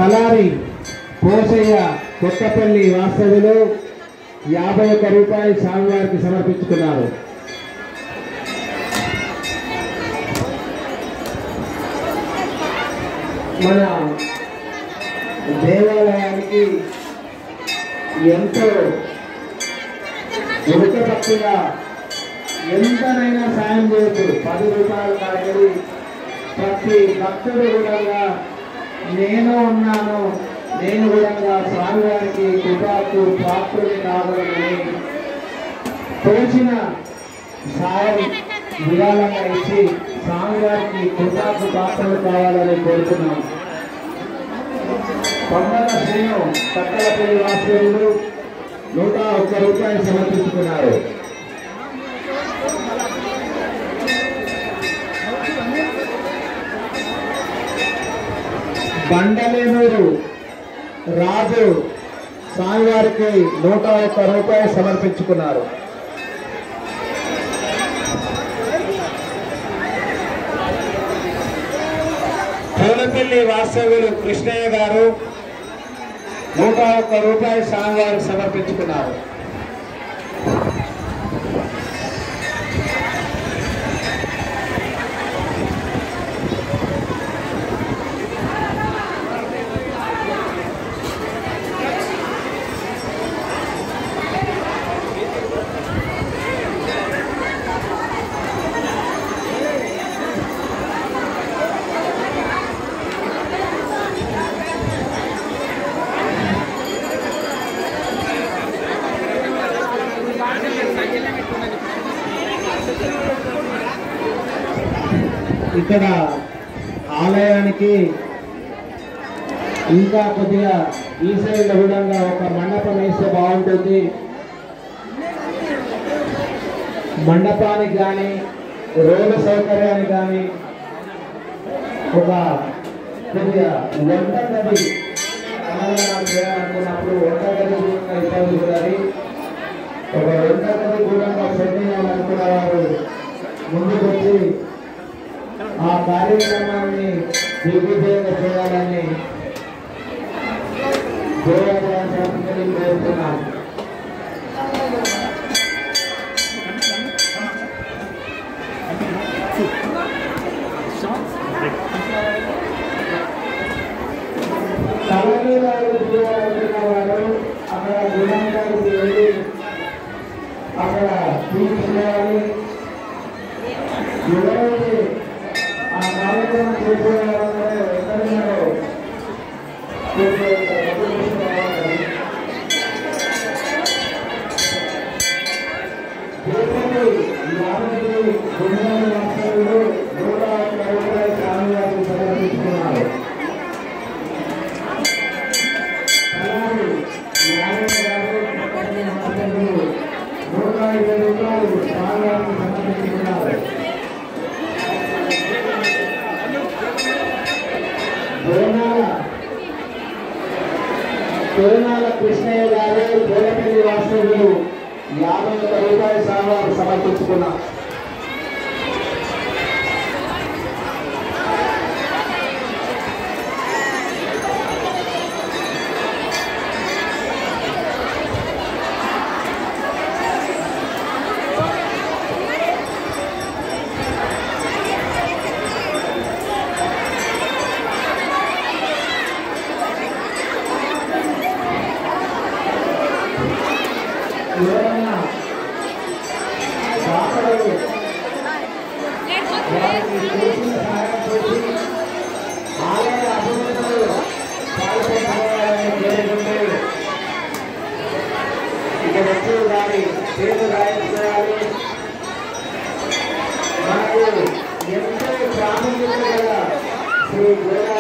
తలారి పోసయ్య కొత్తపల్లి వాస్తవ్యులు యాభై ఒక్క రూపాయలు స్వామివారికి సమర్పించుకున్నారు మన దేవాలయానికి ఎంతో ఉడకపట్టుగా ఎంతనైనా సాయం చేయొచ్చు పది రూపాయలు కాదు ప్రతి భక్తుడు కూడా నేను ఉన్నాను నేను కూడా స్వామివారికి కృపాకు ప్రాప్తుని కావాలని తోచిన సాయం విరాళంగా ఇచ్చి స్వామివారికి కృపాకు పాత్రలు కావాలని కోరుతున్నాం పండగ శ్రీను తక్కలపల్లి వాస్తవులు నూట ఒక్క రూపాయలు సమర్పించుకున్నారు బండలేనూరు రాజు స్వామివారికి నూట ఒక్క రూపాయలు సమర్పించుకున్నారు పూలపల్లి వాస్తవ్యులు కృష్ణయ్య గారు నూట ఒక్క రూపాయలు స్వామివారికి సమర్పించుకున్నారు ఇక్కడ ఆలయానికి ఇంకా కొద్దిగా ఈ సైడ్ కూడా ఒక మండపం వేస్తే బాగుంటుంది మండపానికి కానీ రోడ్డు సౌకర్యానికి కానీ ఒక కొద్దిగా వంట గది అన్నదానం చేయాలనుకున్నప్పుడు వంట గది కూడా ఇబ్బంది ఉంటుంది ఒక వంట గది కూడా సెట్ చేయాలనుకున్న వారు ముందుకు వచ్చి ఆ కార్యక్రమాన్ని దిగ్విజయంగా చేయాలని దేవాలయ సంస్థని కోరుతున్నాం తలనీలాలు చేయాలనుకున్న వారు అక్కడ గుణానికి వెళ్ళి అక్కడ తీసుకురావాలి ఎవరైతే ఆ కార్యక్రమం చేసేవారంటే ఎక్కడున్నారో చేసే డబ్బులు తీసుకోవాలి. తిరుపతి యాదగిరి గుండాల వాస్తవులు నూట ఒక్క రూపాయల స్వామివారికి సమర్పించుకున్నారు అలాగే యాదగిరి గారు తిరుపతి వాస్తవులు నూట ఇరవై రూపాయలు స్వామివారికి సమర్పించుకున్నారు తిరునాల తిరునాల కృష్ణయ్య గారు గోడపల్లి వాస్తవులు యాభై ఒక్క రూపాయల సామాను సమర్పించుకున్నారు ఎవరైనా దాతలు వారికి చేసిన సహాయం చేసి ఆలయ అభివృద్ధిలో పాల్గొనాలని కోరుకుంటూ ఇక్కడ వచ్చి వారి పేరు రాయించాలి మనకు ఎంతో ప్రాముఖ్యత గల శ్రీ గోరా